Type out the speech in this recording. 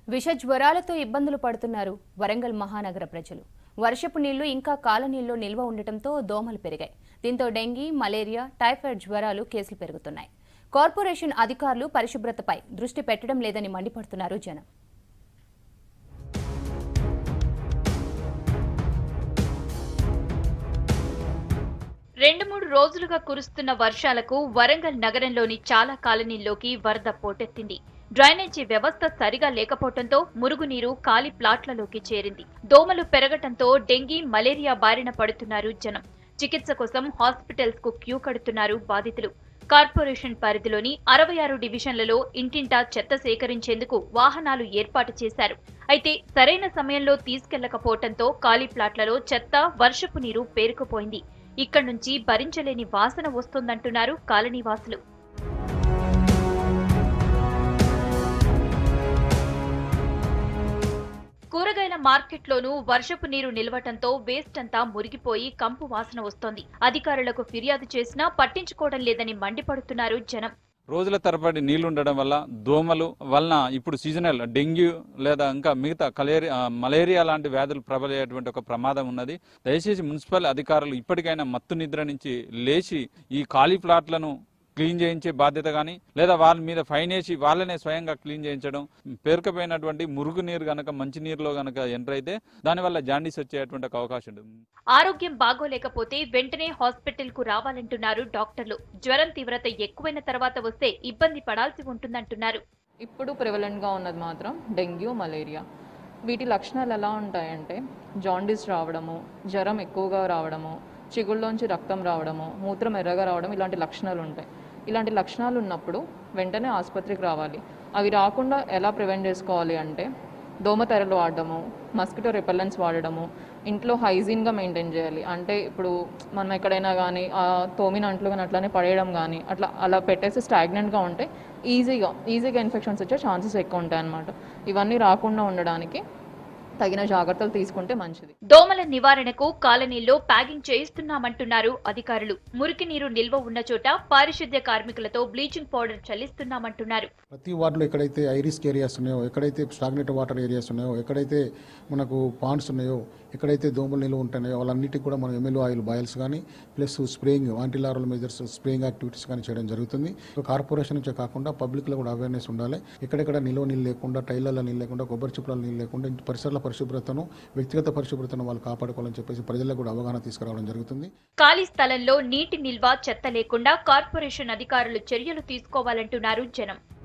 విష జ్వరాలతో ఇబ్బందులు పడుతున్నారు వరంగల్ మహానగర ప్రజలు వర్షపు నీళ్లు ఇంకా కాలనీల్లో నిల్వ ఉండటంతో దోమలు పెరిగాయి దీంతో డెంగీ మలేరియా టైఫాయిడ్ జ్వరాలు కేసులు పెరుగుతున్నాయి కార్పొరేషన్ అధికారులు పరిశుభ్రతపై దృష్టి పెట్టడం లేదని మండిపడుతున్నారు జనం రెండు మూడు రోజులుగా కురుస్తున్న వర్షాలకు వరంగల్ నగరంలోని చాలా కాలనీల్లోకి వరద పోటెత్తింది డ్రైనేజీ వ్యవస్థ సరిగా లేకపోవడంతో మురుగునీరు ఖాళీ ప్లాట్లలోకి చేరింది దోమలు పెరగటంతో డెంగీ మలేరియా బారిన పడుతున్నారు జనం చికిత్స కోసం హాస్పిటల్స్ కు క్యూ కడుతున్నారు బాధితులు కార్పొరేషన్ పరిధిలోని అరవై ఆరు డివిజన్లలో ఇంటింటా చెత్త సేకరించేందుకు వాహనాలు ఏర్పాటు చేశారు అయితే సరైన సమయంలో తీసుకెళ్లకపోవడంతో ఖాళీ ప్లాట్లలో చెత్త వర్షపు నీరు పేరుకుపోయింది ఇక్కడి నుంచి భరించలేని వాసన వస్తోందంటున్నారు కాలనీవాసులు కూరగాయల మార్కెట్లోనూ వర్షపు నీరు నిలవటంతో వేస్ట్ అంతా మురిగిపోయి కంపు వాసన వస్తోంది అధికారులకు ఫిర్యాదు చేసినా పట్టించుకోవడం లేదని మండిపడుతున్నారు జనం రోజుల తరబడి నీళ్లు ఉండడం వల్ల దోమలు వలన ఇప్పుడు సీజనల్ డెంగ్యూ లేదా ఇంకా మిగతా కలేరియా మలేరియా లాంటి వ్యాధులు ప్రబలయ్యేటువంటి ఒక ప్రమాదం ఉన్నది దయచేసి మున్సిపల్ అధికారులు ఇప్పటికైనా మత్తు నిద్ర నుంచి లేచి ఈ ఖాళీ ప్లాట్లను క్లీన్ చేయించే బాధ్యత కానీ లేదా వాళ్ళ మీద ఫైన్ వేసి వాళ్ళనే స్వయంగా క్లీన్ చేయించడం పేరుకపోయినటువంటి మురుగు నీరు గనక మంచి నీరులో గనక ఎంటర్ అయితే దానివల్ల జాండీస్ వచ్చేటువంటి ఒక అవకాశం ఉంటుంది ఆరోగ్యం బాగోలేకపోతే వెంటనే హాస్పిటల్ కు రావాలంటున్నారు డాక్టర్లు జ్వరం తీవ్రత ఎక్కువైన తర్వాత వస్తే ఇబ్బంది పడాల్సి ఉంటుందంటున్నారు ఇప్పుడు ప్రివలెంట్గా ఉన్నది మాత్రం డెంగ్యూ మలేరియా వీటి లక్షణాలు ఎలా ఉంటాయంటే జాండీస్ రావడము జ్వరం ఎక్కువగా రావడము చిగుళ్ళలోంచి రక్తం రావడము మూత్రం ఎర్రగా రావడం ఇలాంటి లక్షణాలు ఉంటాయి ఇలాంటి లక్షణాలు ఉన్నప్పుడు వెంటనే ఆసుపత్రికి రావాలి అవి రాకుండా ఎలా ప్రివెంట్ చేసుకోవాలి అంటే దోమతెరలు వాడడము మస్కిటో రిపెల్లెంట్స్ వాడడము ఇంట్లో హైజీన్గా మెయింటైన్ చేయాలి అంటే ఇప్పుడు మనం ఎక్కడైనా కానీ తోమిన అంట్లు కానీ అట్లానే పడేయడం కానీ అట్లా అలా పెట్టేసి స్టాగ్నెంట్గా ఉంటే ఈజీగా ఈజీగా ఇన్ఫెక్షన్స్ వచ్చే ఛాన్సెస్ ఎక్కువ ఉంటాయి అన్నమాట ఇవన్నీ రాకుండా ఉండడానికి తగిన జాగ్రత్తలు తీసుకుంటే మంచిది దోమల నివారణకు కాలనీల్లో ప్యాగింగ్ చేయిస్తున్నామంటున్నారు అధికారులు మురికి నీరు నిల్వ ఉన్న చోట పారిశుద్ధ్య కార్మికులతో బ్లీచింగ్ పౌడర్ చల్లిస్తున్నామంటున్నారు ప్రతి వార్డులో ఎక్కడైతే ఐరిస్క్ ఏరియాస్ ఉన్నాయో ఎక్కడైతే స్టాగ్నేట్ వాటర్ ఏరియాస్ ఉన్నాయో ఎక్కడైతే మనకు పాండ్స్ ఉన్నాయో ఎక్కడైతే దోమలు నిల్వ ఉంటున్నాయో వాళ్ళన్నిటికీ కూడా మనం ఎమ్మెల్యే ఆయిల్ బాయిల్స్ కానీ plus spraying antilarval measures spraying activities కానీ చేయడం జరుగుతుంది కార్పొరేషన్ నుంచే కాకుండా పబ్లిక్లో కూడా అవేర్నెస్ ఉండాలి ఎక్కడెక్కడ నిల్వ నీళ్ళు లేకుండా టైర్లలో నీళ్ళు లేకుండా కొబ్బరి చిప్పల నీళ్ళు లేకుండా ఇంటి పరిసరాల పరిశుభ్రతను వ్యక్తిగత పరిశుభ్రతను వాళ్ళు కాపాడుకోవాలని చెప్పేసి ప్రజలకు కూడా అవగాహన తీసుకురావడం జరుగుతుంది ఖాళీ స్థలంలో నీటి నిల్వ చెత్త లేకుండా కార్పొరేషన్ అధికారులు చర్యలు తీసుకోవాలంటున్నారు జనం